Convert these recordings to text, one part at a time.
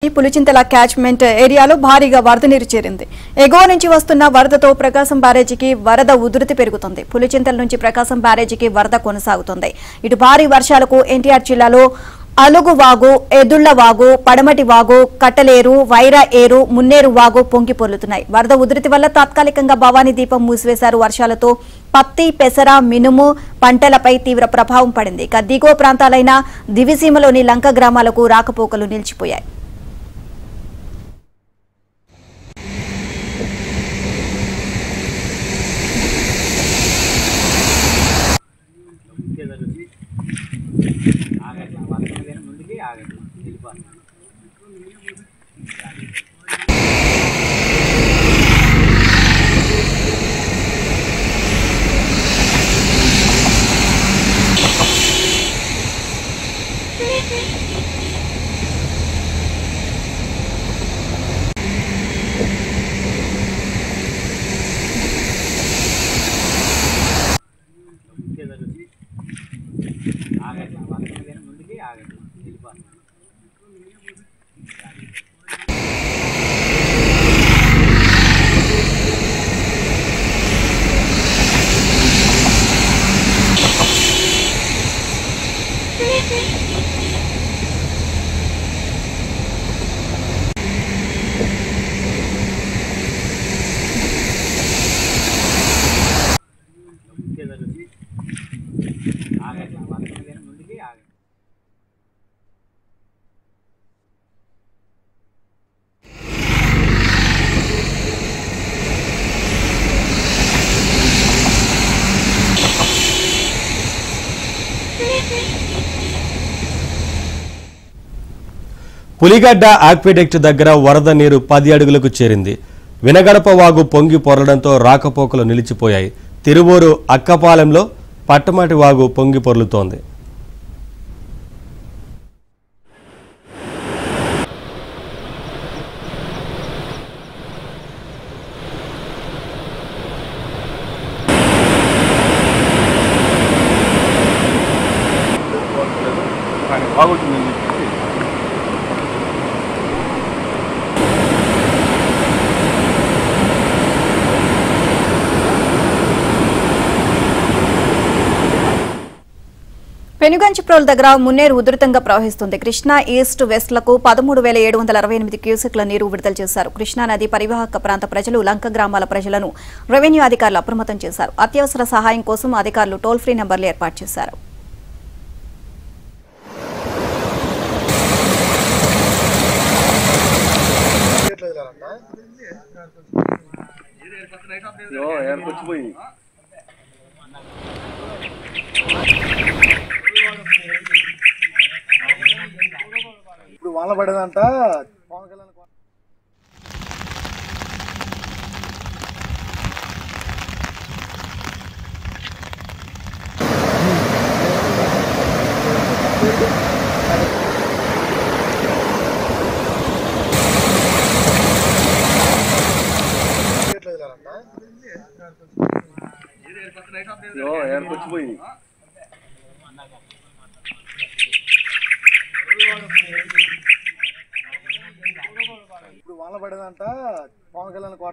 Pulichintala catchment ఏరియాలో భారీగా వరద నీరు చేరింది ఎగువ నుంచి వస్తున్న వరదతో ప్రకాశం బ్యారేజీకి వరద ఉధృతి పెరుగుతుంది పులిచింతల నుంచి ప్రకాశం బ్యారేజీకి వరద కొనసాగుతుంది ఇటు భారీ వర్షాలకు ఎన్టీఆర్ జిల్లాలో అలుగు వాగు ఎదుళ్ల వాగు పడమటి వాగు కట్టలేరు వైరా ఏరు మున్నేరు వాగు పొంగి పొర్లుతున్నాయి వరద ఉధృతి వల్ల తాత్కాలికంగా భవానీ దీపం మూసివేశారు వర్షాలతో పత్తి పెసర మినుము పంటలపై తీవ్ర ప్రభావం పడింది ఇక దిగువ ప్రాంతాలైన దివిసీమలోని లంక గ్రామాలకు రాకపోకలు నిలిచిపోయాయి పులిగడ్డ ఆక్విడెక్ట్ దగ్గర వరద నీరు పది అడుగులకు చేరింది వినగడప వాగు పొంగి పొరలడంతో రాకపోకలు నిలిచిపోయాయి తిరువూరు అక్కపాలెంలో పట్టమటి వాగు పొంగి పొర్లుతోంది ఆయన బాగుంటుందని చెప్పి పెనుగంచిప్రోల్ దగ్గర మున్నేరు ఉధృతంగా ప్రవహిస్తుంది కృష్ణా ఈస్ట్ వెస్ట్లకు పదమూడు వేల ఏడు వందల అరవై ఎనిమిది క్యూసెక్ల నీరు విడుదల చేశారు కృష్ణా నది పరివాహక ప్రాంత ప్రజలు లంక గ్రామాల ప్రజలను రెవెన్యూ అధికారులు అప్రమత్తం చేశారు అత్యవసర సహాయం కోసం అధికారులు టోల్ ఫ్రీ నంబర్లు ఏర్పాటు చేశారు యో ఏడుకొచ్చిపోయి ఇప్పుడు వాన పడేదంట పవన్ కళ్యాణ్ యో ఏడుకొచ్చిపోయి ఇప్పుడు వాన పడేదంట పవన్ కళ్యాణ్ కోట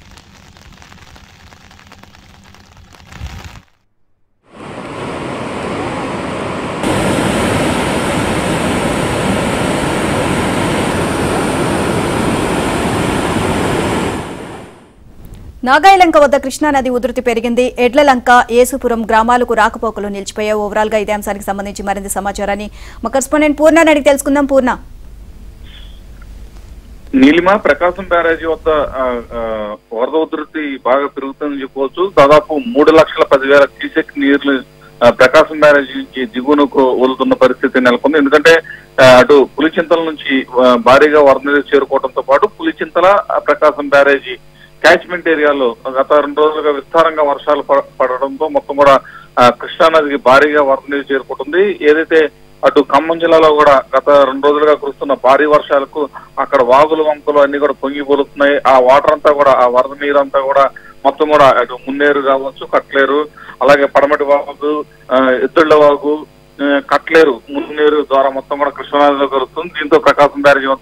నాగాయలంక వద్ద కృష్ణానది ఉధృతి పెరిగింది ఎడ్లలంక ఏసుపురం గ్రామాలకు రాకపోకలు నిలిచిపోయాయి ఓవరాల్ గా ఇదే అంశానికి సంబంధించి మరింత సమాచారాన్ని మా కరెస్పాండెంట్ పూర్ణ అడిగి తెలుసుకుందాం పూర్ణ నీలిమ ప్రకాశం బ్యారేజీ వద్ద ఆ, ఆ, వరద ఉధృతి బాగా పెరుగుతుందని చెప్పవచ్చు దాదాపు మూడు లక్షల పదివేల క్యూసెక్ నీళ్లు ఆ, ప్రకాశం బ్యారేజీ నుంచి దిగువనకు వదులుతున్న పరిస్థితి నెలకొంది ఎందుకంటే ఆ, అటు పులిచింతల నుంచి ఆ, భారీగా వరద నీరు చేరుకోవడంతో పాటు పులిచింతల ఆ, ప్రకాశం బ్యారేజీ క్యాచ్మెంట్ ఏరియాలో గత రెండు రోజులుగా విస్తారంగా వర్షాలు ప- పడడంతో మొత్తం కూడా ఆ, కృష్ణానదికి భారీగా వరద నీరు చేరుకుంటుంది ఏదైతే అటు ఖమ్మం జిల్లాలో కూడా గత రెండు రోజులుగా కురుస్తున్న భారీ వర్షాలకు అక్కడ వాగులు వంకలు అన్ని కూడా పొంగిపోతున్నాయి ఆ వాటర్ అంతా కూడా ఆ వరద నీరు అంతా కూడా మొత్తం కూడా అటు మున్నేరు కావచ్చు కట్లేరు అలాగే పడమటి వాగు ఆ, ఎద్దుళ్ళ వాగు ఆ, కట్లేరు మున్నేరు ద్వారా మొత్తం కూడా కృష్ణానదిలో కలుస్తుంది దీంతో ప్రకాశం బ్యారేజీ వద్ద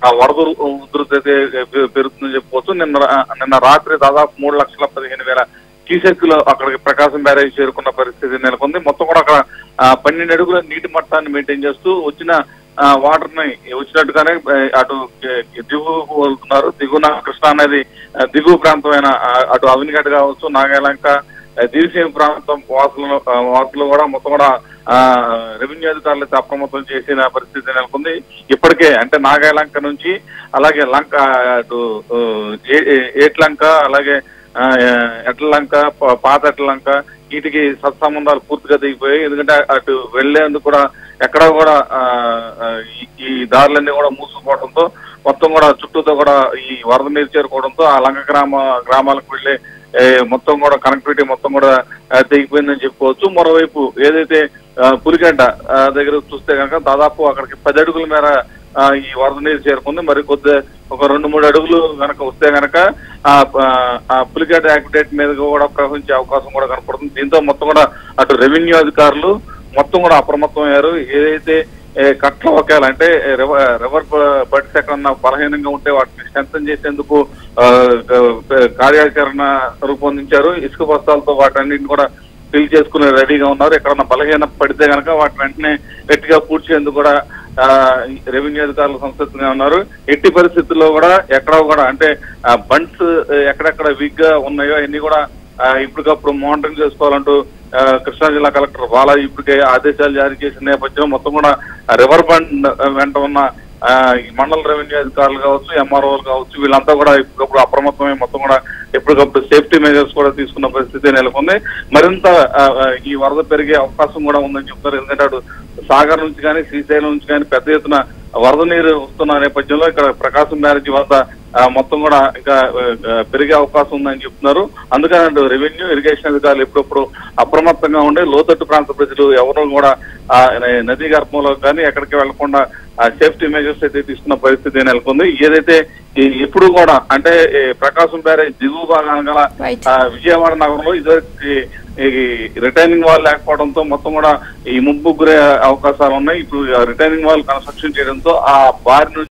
ఆ వరద ఉధృతి అయితే పె- పెరుగుతుందని చెప్పుకోవచ్చు నిన్న రా- నిన్న రాత్రి దాదాపు మూడు లక్షల పదిహేను వేల క్యూసెక్లు అక్కడికి ప్రకాశం బ్యారేజ్ చేరుకున్న పరిస్థితి నెలకొంది మొత్తం కూడా అక్కడ ఆ, పన్నెండు అడుగుల నీటి మట్టాన్ని మెయింటైన్ చేస్తూ వచ్చిన ఆ, వాటర్ ని వచ్చినట్టుగానే ఆ, అటు ఏ- దిగువకు వెళ్తున్నారు దిగువన కృష్ణా అనేది ఆ, దిగువ ప్రాంతమైన ఆ, అటు అవినిగడ్డ కావచ్చు నాగాలంక ఆ, దివిసీమ ప్రాంతం వాసులు ఆ, వాసులు కూడా మొత్తం కూడా ఆ రెవెన్యూ అధికారులు అయితే అప్రమత్తం చేసిన పరిస్థితి నెలకొంది ఇప్పటికే అంటే నాగాలంక నుంచి అలాగే లంక అటు ఆ, ఏ- ఏ- ఏట్లంక అలాగే ఆ, ఎట్లంక ప- పాత ఎట్లంక వీటికి సత్సంబంధాలు పూర్తిగా దిగిపోయాయి ఎందుకంటే అటు వెళ్లేందుకు కూడా ఎక్కడ కూడా ఆ, ఆ, ఈ- ఈ దారులన్నీ కూడా మూసుకుపోవడంతో మొత్తం కూడా చుట్టూతో కూడా ఈ వరద నీరు చేరుకోవడంతో ఆ లంక గ్రామ గ్రామాలకు వెళ్లే ఏ, మొత్తం కూడా కనెక్టివిటీ మొత్తం కూడా ఆ, తెగిపోయిందని చెప్పుకోవచ్చు మరోవైపు ఏదైతే ఆ, పులిగడ్డ ఆ, దగ్గర చూస్తే కనుక దాదాపు అక్కడికి పది అడుగుల మేర ఆ, ఈ వరద నీరు చేరుకుంది మరి కొద్ది ఒక రెండు మూడు అడుగులు కనుక వస్తే కనుక ఆ ప- ఆ పులిగడ్డ యాక్టివేట్ మీద కూడా ప్రవహించే అవకాశం కూడా కనపడుతుంది దీంతో మొత్తం కూడా అటు రెవెన్యూ అధికారులు మొత్తం కూడా అప్రమత్తం అయ్యారు ఏదైతే ఏ, కట్ల ఒకేలా అంటే రివర్ రివర్ బడ్స్ ఎక్కడన్నా బలహీనంగా ఉంటే వాటిని స్ట్రెంథన్ చేసేందుకు ఆ, క- కార్యాచరణ రూపొందించారు ఇసుక బస్తాలతో వాటన్నిటిని కూడా ఫిల్ చేసుకుని రెడీగా ఉన్నారు ఎక్కడన్నా బలహీన పడితే కనుక వాటిని వెంటనే గట్టిగా పూడ్చేందుకు కూడా ఆ, రెవెన్యూ అధికారులు సంసిద్ధంగా ఉన్నారు ఎట్టి పరిస్థితుల్లో కూడా ఎక్కడ కూడా అంటే బండ్స్ ఎక్కడెక్కడ వీక్ గా ఉన్నాయో అన్ని కూడా ఆ, ఇప్పటికప్పుడు మానిటరింగ్ చేసుకోవాలంటూ ఆ, కృష్ణా జిల్లా కలెక్టర్ బాలాజీ ఇప్పటికే ఆదేశాలు జారీ చేసిన నేపథ్యంలో మొత్తం కూడా రివర్ బండ్ వెంట ఉన్న ఆ, ఈ మండల రెవెన్యూ అధికారులు కావచ్చు ఎంఆర్ఓలు కావచ్చు వీళ్ళంతా కూడా ఇప్పటికప్పుడు అప్రమత్తమై మొత్తం కూడా ఎప్పటికప్పుడు సేఫ్టీ మెజర్స్ కూడా తీసుకున్న పరిస్థితి నెలకొంది మరింత ఆ, ఆ, ఈ వరద పెరిగే అవకాశం కూడా ఉందని చెప్తారు ఎందుకంటే అటు సాగర్ నుంచి కానీ శ్రీశైలం నుంచి కానీ పెద్ద ఎత్తున వరద నీరు వస్తున్న నేపథ్యంలో ఇక్కడ ప్రకాశం బ్యారేజీ వద్ద ఆ, మొత్తం కూడా ఇంకా ఆ, పెరిగే అవకాశం ఉందని చెప్తున్నారు అందుకని అటు రెవెన్యూ ఇరిగేషన్ అధికారులు ఎప్పుడప్పుడు అప్రమత్తంగా ఉండి లోతట్టు ప్రాంత ప్రజలు ఎవరు కూడా ఆ నదీ గర్భంలో కానీ ఎక్కడికి వెళ్లకుండా ఆ సేఫ్టీ మెజర్స్ అయితే తీసుకున్న పరిస్థితి నెలకొంది ఏదైతే ఈ ఎప్పుడు కూడా అంటే ఈ ప్రకాశం బ్యారేజ్ దిగువ భాగాన గల Right. ఆ, విజయవాడ నగరంలో ఇదివరకు ఈ రిటైనింగ్ వాల్ లేకపోవడంతో మొత్తం కూడా ఈ ముప్పు గురే అవకాశాలు ఉన్నాయి ఇప్పుడు రిటైనింగ్ వాల్ కన్స్ట్రక్షన్ చేయడంతో ఆ బారి నుంచి